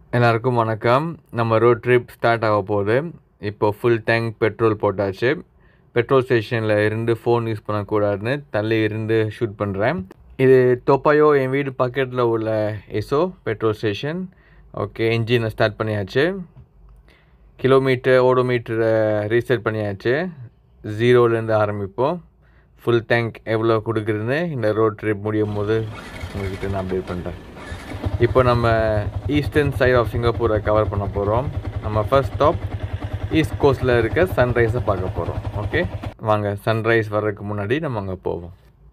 எல்லாருக்கும் வணக்கம் நம்ம ரோட் ட்ரிப் ஸ்டார்ட் ஆக போகுது இப்போ ஃபுல் டேங்க் பெட்ரோல் போட்டாச்சு பெட்ரோல் ஸ்டேஷனில் இருந்து ஃபோன் யூஸ் பண்ணக்கூடாதுன்னு தள்ளி இருந்து ஷூட் பண்ணுறேன் இது தொப்பாயோ என் வீடு பக்கத்தில் உள்ள எசோ பெட்ரோல் ஸ்டேஷன் ஓகே இன்ஜினை ஸ்டார்ட் பண்ணியாச்சு கிலோமீட்டர் ஓடோமீட்டரை ரீசெட் பண்ணியாச்சு ஜீரோலேருந்து ஆரம்பிப்போம் ஃபுல் டேங்க் எவ்வளோ கொடுக்குறதுன்னு இந்த ரோட் ட்ரிப் முடியும் போது உங்கள்கிட்ட நான் அப்டேட் பண்ணுறேன் இப்போ நம்ம ஈஸ்டர்ன் சைட் ஆஃப் சிங்கப்பூரை கவர் பண்ண போகிறோம் நம்ம ஃபர்ஸ்ட் ஸ்டாப் ஈஸ்ட் கோஸ்டில் இருக்க சன்ரைஸை பார்க்க போகிறோம் ஓகே வாங்க சன்ரைஸ் வர்றதுக்கு முன்னாடி நம்ம அங்கே போவோம்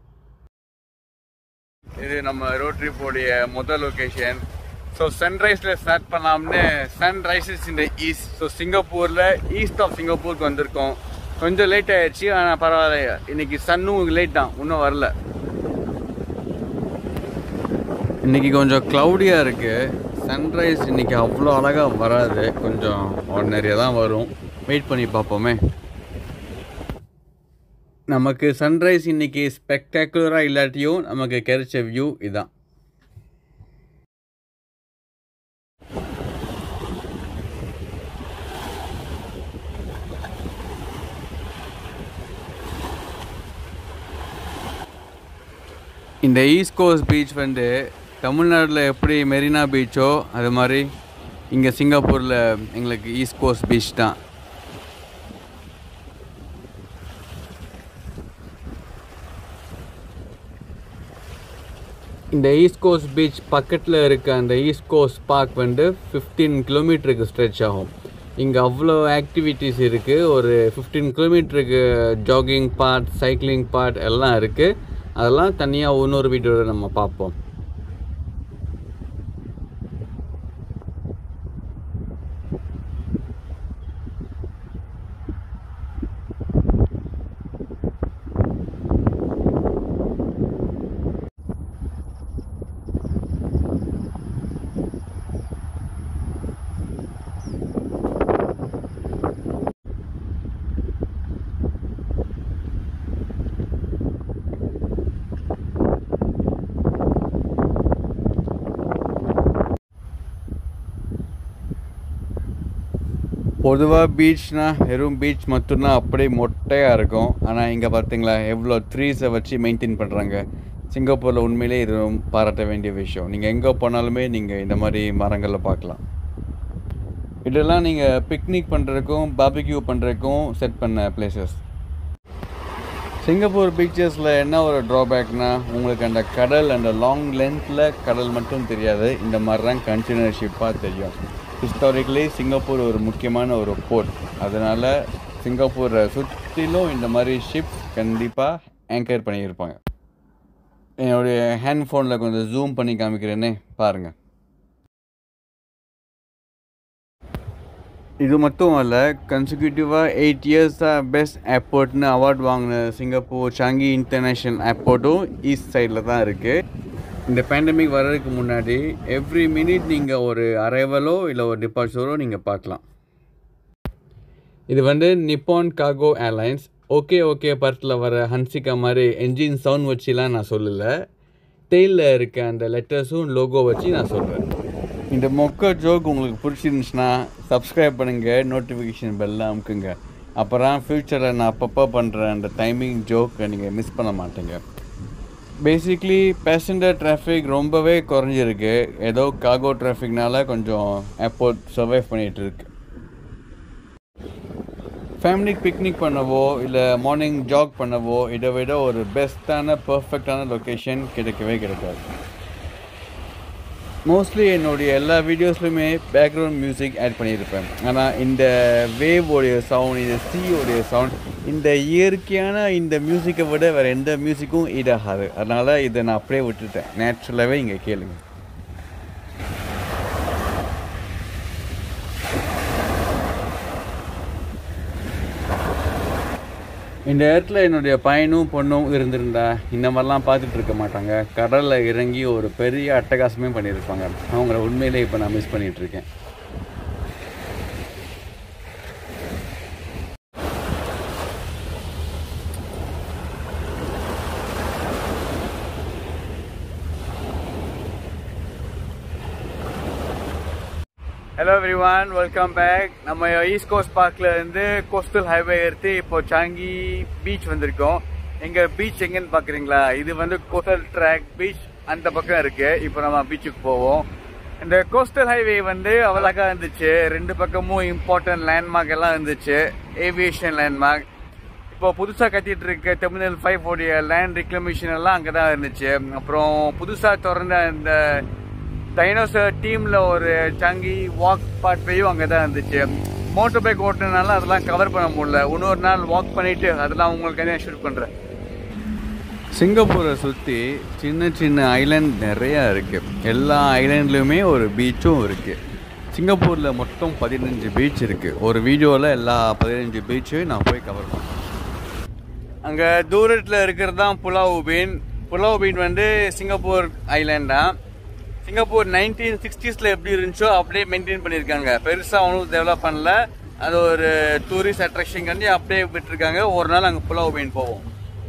இது நம்ம ரோட் ட்ரிப்போடைய முதல் லொக்கேஷன் ஸோ சன்ரைஸில் ஸ்டார்ட் பண்ணலாம்னு சன்ரைசஸ் இந்த ஈஸ்ட் ஸோ சிங்கப்பூரில் ஈஸ்ட் ஆஃப் சிங்கப்பூருக்கு வந்திருக்கோம் கொஞ்சம் லேட் ஆயிடுச்சு ஆனால் பரவாயில்ல இன்னைக்கு சன்னும் லேட் தான் இன்னும் வரல இன்னைக்கு கொஞ்சம் க்ளவுடியாக இருக்குது சன்ரைஸ் இன்னைக்கு அவ்வளோ அழகாக வராது கொஞ்சம் ஆர்டினரியாக தான் வரும் வெயிட் பண்ணி பார்ப்போமே நமக்கு சன்ரைஸ் இன்னைக்கு ஸ்பெக்டாகுலராக இல்லாட்டியும் நமக்கு கிடைச்ச வியூ இதான் இந்த ஈஸ்ட் கோஸ்ட் பீச் வந்து தமிழ்நாட்டில் எப்படி மெரினா பீச்சோ அது மாதிரி இங்கே சிங்கப்பூரில் எங்களுக்கு ஈஸ்ட் கோஸ்ட் பீச் தான் இந்த ஈஸ்ட் கோஸ்ட் பீச் பக்கத்தில் இருக்க அந்த ஈஸ்ட் கோஸ்ட் பார்க் வந்து ஃபிஃப்டீன் கிலோமீட்டருக்கு ஸ்ட்ரெச் ஆகும் இங்கே அவ்வளோ ஆக்டிவிட்டீஸ் இருக்குது ஒரு ஃபிஃப்டீன் கிலோமீட்டருக்கு ஜாகிங் பார்ட் சைக்கிளிங் பார்ட் எல்லாம் இருக்குது அதெல்லாம் தனியாக இன்னொரு வீடியோவில் நம்ம பார்ப்போம் பொதுவாக பீச்னா வெறும் பீச் மட்டும்தான் அப்படியே மொட்டையாக இருக்கும் ஆனால் இங்கே பார்த்தீங்களா எவ்வளோ ட்ரீஸை வச்சு மெயின்டைன் பண்ணுறாங்க சிங்கப்பூரில் உண்மையிலே இது ரொம்ப பாராட்ட வேண்டிய விஷயம் நீங்கள் எங்கே போனாலுமே நீங்கள் இந்த மாதிரி மரங்களை பார்க்கலாம் இதெல்லாம் நீங்கள் பிக்னிக் பண்ணுறதுக்கும் பாபிக்யூ பண்ணுறதுக்கும் செட் பண்ண பிளேசஸ் சிங்கப்பூர் பீச்சஸில் என்ன ஒரு ட்ராபேக்னா உங்களுக்கு அந்த கடல் அந்த லாங் லென்த்தில் கடல் மட்டும் தெரியாது இந்த மாதிரி தான் கண்டெய்னர் ஷிப்பாக தெரியும் ஹிஸ்டாரிக்கலி சிங்கப்பூர் ஒரு முக்கியமான ஒரு போர்ட் அதனால் சிங்கப்பூரை சுற்றிலும் இந்த மாதிரி ஷிப்ஸ் கண்டிப்பாக ஆங்கர் பண்ணியிருப்பாங்க என்னுடைய ஹேண்ட் ஃபோனில் கொஞ்சம் ஜூம் பண்ணி காமிக்கிறேன்னே பாருங்கள் இது மட்டும் அல்ல கன்சிக்யூட்டிவாக எயிட் இயர்ஸாக பெஸ்ட் ஏர்போர்ட்னு அவார்ட் வாங்கின சிங்கப்பூர் சாங்கி இன்டர்நேஷ்னல் ஏர்போர்ட்டும் ஈஸ்ட் சைடில் தான் இருக்குது இந்த பேண்டமிக் வர்றதுக்கு முன்னாடி எவ்ரி மினிட் நீங்கள் ஒரு அரைவலோ இல்லை ஒரு டிபார்ச்சரோ நீங்கள் பார்க்கலாம் இது வந்து நிப்பான் காகோ ஏர்லைன்ஸ் ஓகே ஓகே படத்தில் வர ஹன்சிகா மாதிரி என்ஜின் சவுண்ட் வச்சுலாம் நான் சொல்லலை டெய்லில் இருக்க அந்த லெட்டர்ஸும் லோகோ வச்சு நான் சொல்கிறேன் இந்த மொக்க ஜோக் உங்களுக்கு பிடிச்சிருந்துச்சுன்னா சப்ஸ்கிரைப் பண்ணுங்கள் நோட்டிஃபிகேஷன் பெல்லாம் அமுக்குங்க அப்புறம் ஃப்யூச்சரில் நான் அப்பப்போ பண்ணுற அந்த டைமிங் ஜோக்கை நீங்கள் மிஸ் பண்ண மாட்டீங்க பேசிக்லி பேசஞ்சர் டிராஃபிக் ரொம்பவே குறைஞ்சிருக்கு ஏதோ காகோ டிராஃபிக்னால கொஞ்சம் ஏர்போர்ட் சர்வைவ் பண்ணிகிட்டு இருக்கு ஃபேமிலி பிக்னிக் பண்ணவோ இல்லை மார்னிங் ஜாக் பண்ணவோ இதை விட ஒரு பெஸ்ட்டான பர்ஃபெக்டான லொக்கேஷன் கிடைக்கவே கிடைக்காது மோஸ்ட்லி என்னுடைய எல்லா வீடியோஸ்லையுமே பேக்ரவுண்ட் மியூசிக் ஆட் பண்ணியிருப்பேன் ஆனால் இந்த வேவோடைய சவுண்ட் இந்த சீயோடைய சவுண்ட் இந்த இயற்கையான இந்த மியூசிக்கை விட வேறு எந்த மியூசிக்கும் ஈடாகாது அதனால் இதை நான் அப்படியே விட்டுட்டேன் நேச்சுரலாகவே இங்கே கேளுங்க இந்த இடத்துல என்னுடைய பையனும் பொண்ணும் இருந்திருந்தா இந்த மாதிரிலாம் பார்த்துட்டு இருக்க மாட்டாங்க கடலில் இறங்கி ஒரு பெரிய அட்டகாசமே பண்ணியிருப்பாங்க அவங்கள உண்மையிலே இப்போ நான் மிஸ் பண்ணிகிட்டு இருக்கேன் hello everyone welcome back நம்ம ஈஸ்ட் கோஸ்ட் பார்க்ல இருந்து கோஸ்டல் ஹைவே எடுத்து இப்போ சாங்கி பீச் வந்திருக்கோம் எங்க பீச் எங்கன்னு பாக்குறீங்களா இது வந்து கோஸ்டல் ட்ராக் பீச் அந்த பக்கம் இருக்கு இப்போ நம்ம பீச்சுக்கு போவோம் இந்த கோஸ்டல் ஹைவே வந்து அவ்வளோக்கா இருந்துச்சு ரெண்டு பக்கமும் இம்பார்ட்டன்ட் லேண்ட்மார்க் எல்லாம் இருந்துச்சு ஏவியேஷன் லேண்ட்மார்க் இப்போ புதுசாக கட்டிட்டு இருக்க டெர்மினல் ஃபைவ் உடைய லேண்ட் ரெக்ளமேஷன் எல்லாம் அங்கே தான் இருந்துச்சு அப்புறம் புதுசாக திறந்த இந்த டைனோசர் டீம்ல ஒரு சங்கி வாக் பாட்வேயும் அங்கே தான் இருந்துச்சு மோட்டர் பைக் ஓட்டுனால அதெல்லாம் கவர் பண்ண முடியல இன்னொரு நாள் வாக் பண்ணிட்டு அதெல்லாம் உங்களுக்கு ஷூட் பண்ணுறேன் சிங்கப்பூரை சுற்றி சின்ன சின்ன ஐலாண்ட் நிறையா இருக்குது எல்லா ஐலாண்ட்லேயுமே ஒரு பீச்சும் இருக்குது சிங்கப்பூரில் மொத்தம் பதினஞ்சு பீச் இருக்குது ஒரு வீடியோவில் எல்லா பதினஞ்சு பீச்சையும் நான் போய் கவர் பண்ணேன் அங்கே தூரத்தில் இருக்கிறது தான் புலாவ் பீன் புலாவ் பீன் வந்து சிங்கப்பூர் ஐலாண்ட் தான் சிங்கப்பூர் நைன்டீன் சிக்ஸ்டீஸில் எப்படி இருந்துச்சோ அப்படியே மெயின்டைன் பண்ணியிருக்காங்க பெருசாக ஒன்றும் டெவலப் பண்ணல அது ஒரு டூரிஸ்ட் அட்ராக்ஷன் கண்டி அப்படியே விட்டுருக்காங்க ஒரு நாள் அங்கே புலாவ் பீன் போவோம்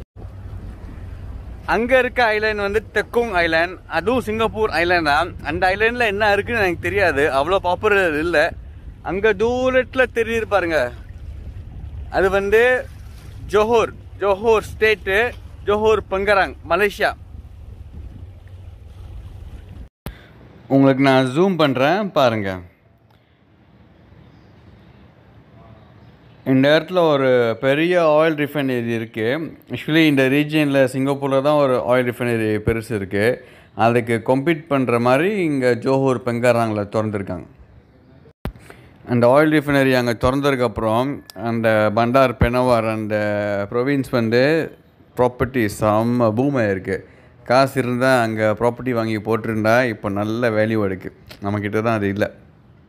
அங்க இருக்க ஐலாண்ட் வந்து தெக்குங் ஐலாண்ட் அதுவும் சிங்கப்பூர் ஐலாண்ட் தான் அந்த ஐலாண்ட்ல என்ன இருக்குன்னு எனக்கு தெரியாது அவ்வளோ பாப்புலர் இல்லை அங்க தூரத்துல தெரியுது பாருங்க அது வந்து Johor Johor state Johor Pengerang Malaysia உங்களுக்கு நான் ஜூம் பண்ணுறேன் பாருங்க இந்த இடத்துல ஒரு பெரிய ஆயில் ரிஃபைனரி இருக்குது ஆக்சுவலி இந்த ரீஜியனில் சிங்கப்பூரில் தான் ஒரு ஆயில் ரிஃபைனரி பெருசு இருக்குது அதுக்கு கம்பீட் பண்ணுற மாதிரி இங்கே ஜோஹூர் பெங்காராங்கில் திறந்துருக்காங்க அந்த ஆயில் ரிஃபைனரி அங்கே திறந்ததுக்கப்புறம் அந்த பண்டார் பெனவார் அந்த ப்ரொவின்ஸ் வந்து ப்ராப்பர்ட்டி செம்ம பூமாக இருக்குது காசு இருந்தால் அங்கே ப்ராப்பர்ட்டி வாங்கி போட்டிருந்தா இப்போ நல்ல வேல்யூ இருக்குது நம்மக்கிட்ட தான் அது இல்லை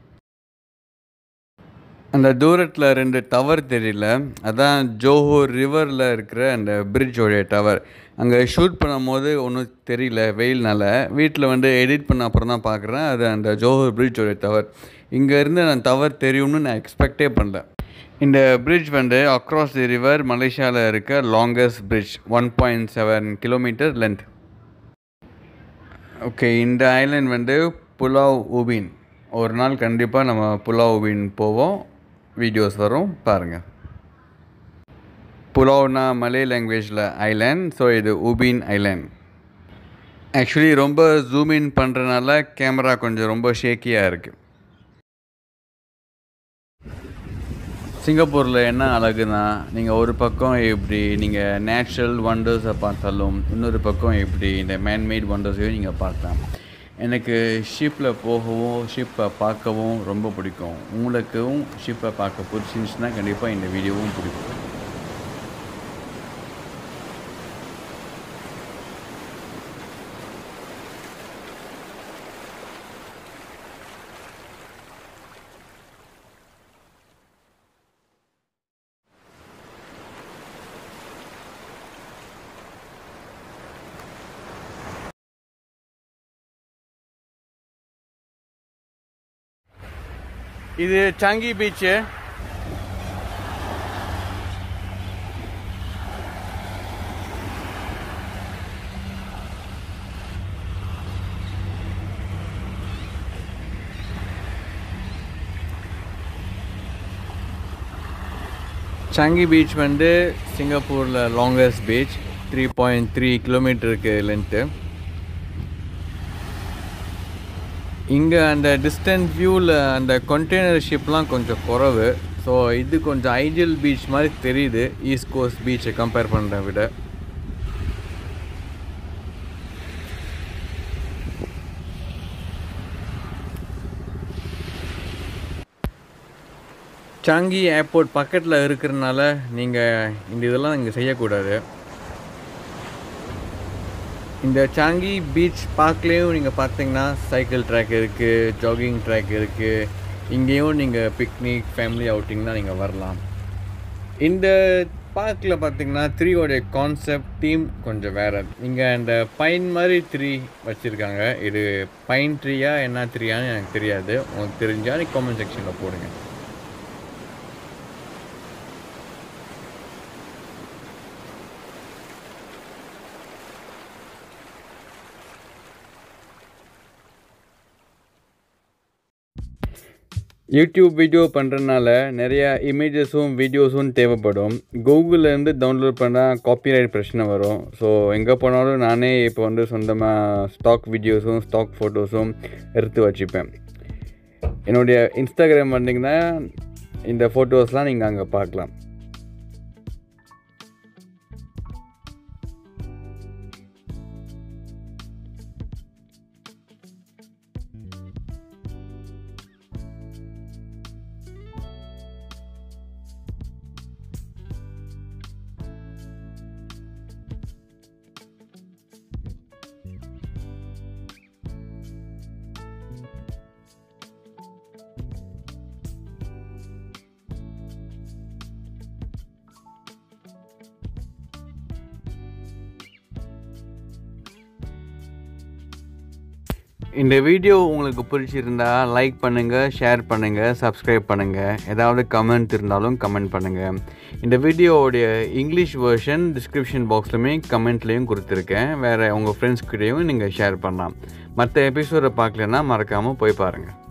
அந்த தூரத்தில் ரெண்டு டவர் தெரியல அதான் ஜோஹூர் ரிவரில் இருக்கிற அந்த பிரிட்ஜோடைய டவர் அங்கே ஷூட் பண்ணும்போது ஒன்றும் தெரியல வெயில்னால வீட்டில் வந்து எடிட் பண்ண அப்புறம் தான் பார்க்குறேன் அது அந்த ஜோஹூர் பிரிட்ஜோடைய டவர் இங்கேருந்து நான் டவர் தெரியும்னு நான் எக்ஸ்பெக்டே பண்ணல இந்த பிரிட்ஜ் வந்து அக்ராஸ் தி ரிவர் மலேசியாவில் இருக்க longest bridge one point seven kilometre length okay இந்த ஐலாண்ட் வந்து புலாவ் உபின் ஒரு நாள் கண்டிப்பாக நம்ம புலாவ் உபின் போவோம் வீடியோஸ் வரும் பாருங்கள் புலாவ்னா மலே லாங்குவேஜில் ஐலாண்ட் ஸோ இது உபின் ஐலாண்ட் ஆக்சுவலி ரொம்ப ஜூம் இன் பண்ணுறனால கேமரா கொஞ்சம் ரொம்ப ஷேக்கியாக இருக்குது சிங்கப்பூரில் என்ன அழகுனா நீங்கள் ஒரு பக்கம் இப்படி நீங்கள் நேச்சுரல் வண்டர்ஸை பார்த்தாலும் இன்னொரு பக்கம் இப்படி இந்த மேன்மேட் வண்டர்ஸையும் நீங்கள் பார்க்கலாம் எனக்கு ஷிப்பில் போகவும் ஷிப்பை பார்க்கவும் ரொம்ப பிடிக்கும் உங்களுக்கும் ஷிப்பை பார்க்க பிடிச்சிருந்துச்சுன்னா கண்டிப்பாக இந்த வீடியோவும் பிடிக்கும் இது சாங்கி பீச்சு சாங்கி பீச் வந்து சிங்கப்பூரில் longest beach three point three கிலோமீட்டருக்கு லென்த்து இங்கே அந்த டிஸ்டன்ஸ் வியூவில் அந்த கண்டெய்னர் ஷிப்லாம் கொஞ்சம் குறவு ஸோ இது கொஞ்சம் ஐடியல் பீச் மாதிரி தெரியுது ஈஸ்ட் கோஸ்ட் பீச்சை கம்பேர் பண்ணுறத விட சாங்கி ஏர்போர்ட் பக்கத்தில் இருக்கிறனால நீங்கள் இந்த இதெல்லாம் இங்கே செய்யக்கூடாது இந்த சாங்கி பீச் பார்க்லேயும் நீங்கள் பார்த்தீங்கன்னா சைக்கிள் ட்ராக் இருக்குது ஜாகிங் ட்ராக் இருக்குது இங்கேயும் நீங்கள் பிக்னிக் ஃபேமிலி அவுட்டிங்லாம் நீங்கள் வரலாம் இந்த பார்க்கில் பார்த்தீங்கன்னா த்ரீயோடைய கான்செப்ட் தீம் கொஞ்சம் வேறு இங்கே அந்த பைன் மாதிரி த்ரீ வச்சுருக்காங்க இது பைன் ட்ரீயா என்ன த்ரீயான்னு எனக்கு தெரியாது உங்களுக்கு தெரிஞ்சால் நீ காமெண்ட் செக்ஷனில் போடுங்க யூடியூப் வீடியோ பண்ணுறதுனால நிறையா இமேஜஸும் வீடியோஸும் தேவைப்படும் கூகுள்லேருந்து டவுன்லோட் பண்ணால் காப்பிரைட் பிரச்சனை வரும் ஸோ எங்கே போனாலும் நானே இப்போ வந்து சொந்தமாக ஸ்டாக் வீடியோஸும் ஸ்டாக் ஃபோட்டோஸும் எடுத்து வச்சுப்பேன் என்னுடைய இன்ஸ்டாகிராம் வந்தீங்கன்னா இந்த ஃபோட்டோஸ்லாம் நீங்கள் அங்கே பார்க்கலாம் இந்த வீடியோ உங்களுக்கு பிடிச்சிருந்தா லைக் பண்ணுங்கள் ஷேர் பண்ணுங்கள் சப்ஸ்கிரைப் பண்ணுங்கள் ஏதாவது கமெண்ட் இருந்தாலும் கமெண்ட் பண்ணுங்கள் இந்த வீடியோவுடைய இங்கிலீஷ் வெர்ஷன் டிஸ்கிரிப்ஷன் பாக்ஸ்லையுமே கமெண்ட்லேயும் கொடுத்துருக்கேன் வேறு உங்கள் ஃப்ரெண்ட்ஸ்கிட்டையும் நீங்கள் ஷேர் பண்ணலாம் மற்ற எபிசோடை பார்க்கலன்னா மறக்காமல் போய் பாருங்கள்